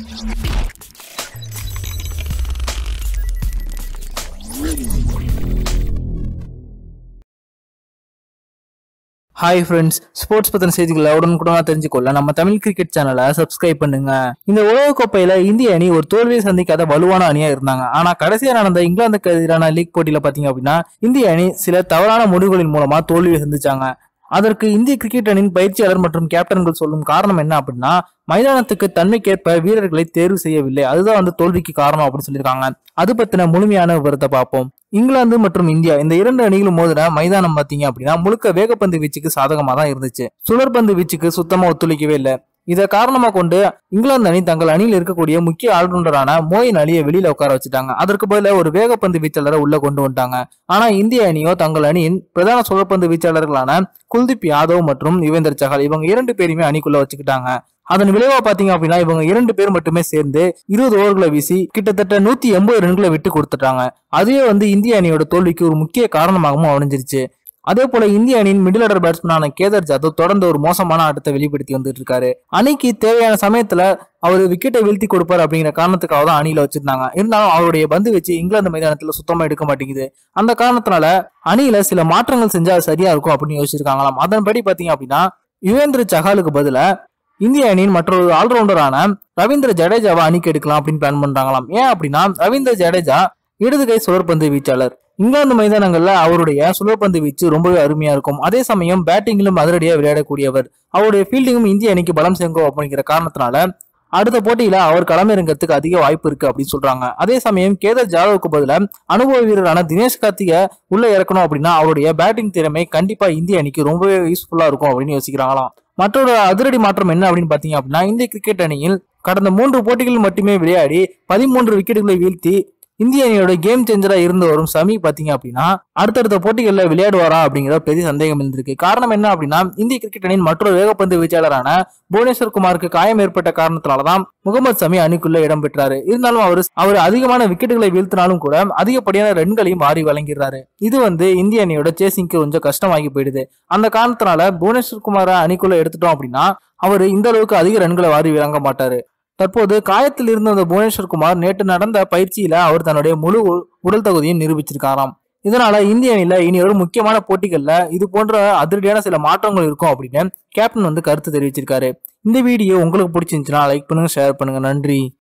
hi friends sports பத்தின செய்திகளை உடனுக்குடனா தெரிஞ்சுக்கொள்ள நம்ம தமிழ் கிரிக்கெட் சேனலை சப்ஸ்கிரைப் பண்ணுங்க இந்த உலகக்கோப்பையில இந்திய அணி ஒரு தோல்வியை சந்திக்காத வலுவான அணியா இருந்தாங்க ஆனா கடைசியா நடந்த இங்கிலாந்துக்கு எதிரான லீக் போட்டியில பாத்தீங்க அப்படின்னா இந்திய அணி சில தவறான முடிவுகளின் மூலமா தோல்வியை சந்திச்சாங்க அதற்கு இந்திய கிரிக்கெட் அணியின் பயிற்சியாளர் மற்றும் கேப்டன்கள் சொல்லும் காரணம் என்ன அப்படின்னா மைதானத்துக்கு தன்மைக்கேற்ப வீரர்களை தேர்வு செய்யவில்லை அதுதான் வந்து தோல்விக்கு காரணம் அப்படின்னு சொல்லியிருக்காங்க அது பத்தின முழுமையான விவரத்தை பார்ப்போம் இங்கிலாந்து மற்றும் இந்தியா இந்த இரண்டு அணிகளும் மோதின மைதானம் பாத்தீங்க அப்படின்னா முழுக்க வேகப்பந்து வீச்சுக்கு சாதகமா தான் இருந்துச்சு சுழற்பந்து வீச்சுக்கு சுத்தமா ஒத்துழைக்கவே இல்லை இதை காரணமா கொண்டு இங்கிலாந்து அணி தங்கள் அணியில் இருக்கக்கூடிய முக்கிய ஆல்ரவுண்டரான மோயின் அலியை வெளியில உட்கார வச்சுட்டாங்க அதற்கு பதிலாக ஒரு வேகப்பந்து வீச்சாளரை உள்ள கொண்டு வந்துட்டாங்க ஆனா இந்திய அணியோ தங்கள் அணியின் பிரதான சுழற்பந்து வீச்சாளர்களான குல்தீப் யாதவ் மற்றும் யுவேந்தர் சஹால் இவங்க இரண்டு பேருமே அணிக்குள்ள வச்சுக்கிட்டாங்க அதன் விளைவா பாத்தீங்க அப்படின்னா இவங்க இரண்டு பேர் மட்டுமே சேர்ந்து இருபது ஓவர்களை வீசி கிட்டத்தட்ட நூத்தி எண்பது ரன்களை விட்டு கொடுத்துட்டாங்க அதுவே வந்து இந்திய அணியோட தோல்விக்கு ஒரு முக்கிய காரணமாகவும் அமைஞ்சிருச்சு அதே போல இந்திய அணியின் மிடில் ஆர்டர் பேட்ஸ்மேனான கேதர் ஜாதவ் தொடர்ந்து ஒரு மோசமான ஆட்டத்தை வெளிப்படுத்தி வந்துட்டு இருக்காரு அணிக்கு தேவையான சமயத்துல அவர் விக்கெட்டை வீழ்த்தி கொடுப்பார் அப்படிங்கிற காரணத்துக்காக தான் அணியில வச்சிருந்தாங்க இருந்தாலும் அவருடைய பந்து வச்சு இங்கிலாந்து மைதானத்துல சுத்தமா எடுக்க மாட்டேங்குது அந்த காரணத்தினால அணியில சில மாற்றங்கள் செஞ்சா அது சரியா இருக்கும் அப்படின்னு யோசிச்சிருக்காங்களாம் அதன்படி பாத்தீங்க அப்படின்னா யுவேந்திர சஹாலுக்கு பதிலா இந்திய அணியின் மற்றொரு ஆல்ரவுண்டரான ரவீந்திர ஜடேஜாவை அணிக்கு எடுக்கலாம் அப்படின்னு பிளான் பண்றாங்களாம் ஏன் அப்படின்னா ரவீந்திர ஜடேஜா இடது கை சுழற்பந்து வீச்சாளர் இங்கிலாந்து மைதானங்கள்ல அவருடைய சுழற்பந்து வீச்சு ரொம்பவே அருமையா இருக்கும் அதே சமயம் பேட்டிங்கிலும் அதிரடியா விளையாடக்கூடியவர் அவருடைய ஃபீல்டிங்கும் இந்திய அணிக்கு பலம் சேர்க்கும் அப்படிங்கிற காரணத்தினால அடுத்த போட்டியில அவர் களமிறங்கிறதுக்கு அதிக வாய்ப்பு இருக்கு அப்படின்னு சொல்றாங்க அதே சமயம் கேதர் ஜாதவுக்கு பதிலா அனுபவ வீரரான தினேஷ் கார்த்திகை உள்ள இறக்கணும் அப்படின்னா அவருடைய பேட்டிங் திறமை கண்டிப்பா இந்திய அணிக்கு ரொம்பவே யூஸ்ஃபுல்லா இருக்கும் அப்படின்னு யோசிக்கிறாங்களாம் மற்றொரு அதிரடி மாற்றம் என்ன அப்படின்னு பாத்தீங்க அப்படின்னா இந்திய கிரிக்கெட் அணியில் கடந்த மூன்று போட்டிகளில் மட்டுமே விளையாடி பதிமூன்று விக்கெட்டுகளை வீழ்த்தி இந்திய அணியோட கேம் சேஞ்சரா இருந்து வரும் சமி பாத்தீங்க அப்படின்னா அடுத்தடுத்த போட்டிகளில் விளையாடுவாரா அப்படிங்கிற பெரிய சந்தேகம் இருந்திருக்கு காரணம் என்ன அப்படின்னா இந்திய கிரிக்கெட் அணியின் மற்றொரு வேகப்பந்து வீச்சாளரான புவனேஸ்வர் குமாருக்கு காயம் ஏற்பட்ட காரணத்தினாலதான் முகமது சமி அணிக்குள்ள இடம் பெற்றாரு இருந்தாலும் அவர் அவர் அதிகமான விக்கெட்டுகளை வீழ்த்தினாலும் கூட அதிகப்படியான ரன்களையும் வாரி வழங்கிறாரு இது வந்து இந்திய அணியோட சேசிங்க்கு கொஞ்சம் கஷ்டமாகி போயிடுது அந்த காரணத்தினால புவனேஸ்வர் குமாரை அணிக்குள்ள எடுத்துட்டோம் அப்படின்னா அவர் இந்த அளவுக்கு அதிக ரன்களை வாரி வழங்க மாட்டாரு தற்போது காயத்தில் இருந்த அந்த புவனேஸ்வர் குமார் நேற்று நடந்த பயிற்சியில அவர் தன்னுடைய முழு உ- உடல் தகுதியை நிரூபிச்சிருக்காராம் இதனால இந்திய அணியில இனி ஒரு முக்கியமான போட்டிகள்ல இது போன்ற அதிரடியான சில மாற்றங்கள் இருக்கும் அப்படின்னு கேப்டன் வந்து கருத்து தெரிவிச்சிருக்காரு இந்த வீடியோ உங்களுக்கு பிடிச்சிருந்துச்சுன்னா லைக் பண்ணுங்க ஷேர் பண்ணுங்க நன்றி